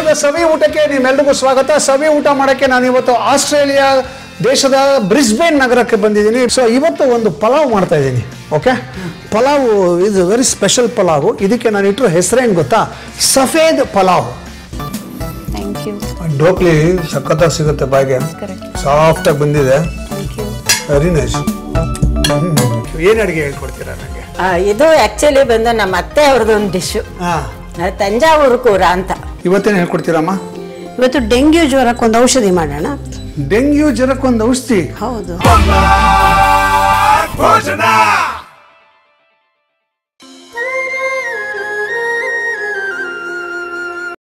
ದಿವಸದ ಸವಿ ಊಟಕ್ಕೆ ನಿಮ್ಮೆಲ್ರಿಗೂ ಸ್ವಾಗತ ಸವಿ ಊಟ ಮಾಡೋಕ್ಕೆ ನಾನು ಇವತ್ತು ಆಸ್ಟ್ರೇಲಿಯಾ ದೇಶದ ಬ್ರಿಸ್ಬೇನ್ ನಗರಕ್ಕೆ ಬಂದಿದ್ದೀನಿ ಸೊ ಇವತ್ತು ಒಂದು ಪಲಾವ್ ಮಾಡ್ತಾ ಇದ್ದೀನಿ ಓಕೆ ಪಲಾವ್ ಇದು ವೆರಿ ಸ್ಪೆಷಲ್ ಪಲಾವ್ ಇದಕ್ಕೆ ನಾನು ಇಟ್ಟಿರೋ ಹೆಸರೇನು ಗೊತ್ತಾ ಸಫೇದ್ ಪಲಾವ್ ಥ್ಯಾಂಕ್ ಯು ಡೋಕ್ಲಿ ಸಖತ್ತಾಗಿ ಸಿಗುತ್ತೆ ಬಾಯಿಗೆ ಕರೆಕ್ಟ್ ಸಾಫ್ಟಾಗಿ ಬಂದಿದೆ ಥ್ಯಾಂಕ್ ಯು ವೆರಿ ನೈಸ್ ಏನು ಅಡುಗೆ ಹೇಳ್ಕೊಡ್ತೀರಾ ನನಗೆ ಆ, ಇದು ಆಕ್ಚುಲಿ ಬಂದು ನಮ್ಮ ಅತ್ತೆ ಅವ್ರದ್ದು ಒಂದು ಡಿಶ್ಶು ಹಾಂ ತಂಜಾವೂರು ಕೂರ ಅಂತ ಇವತ್ತೇನು ಹೇಳ್ಕೊಡ್ತೀರಮ್ಮ ಇವತ್ತು ಡೆಂಗ್ಯೂ ಜ್ವರಕ್ಕೆ ಒಂದು ಔಷಧಿ ಮಾಡೋಣ ಡೆಂಗ್ಯೂ ಜ್ವರಕ್ಕೊಂದು ಔಷಧಿ ಹೌದು ಭೋಜನ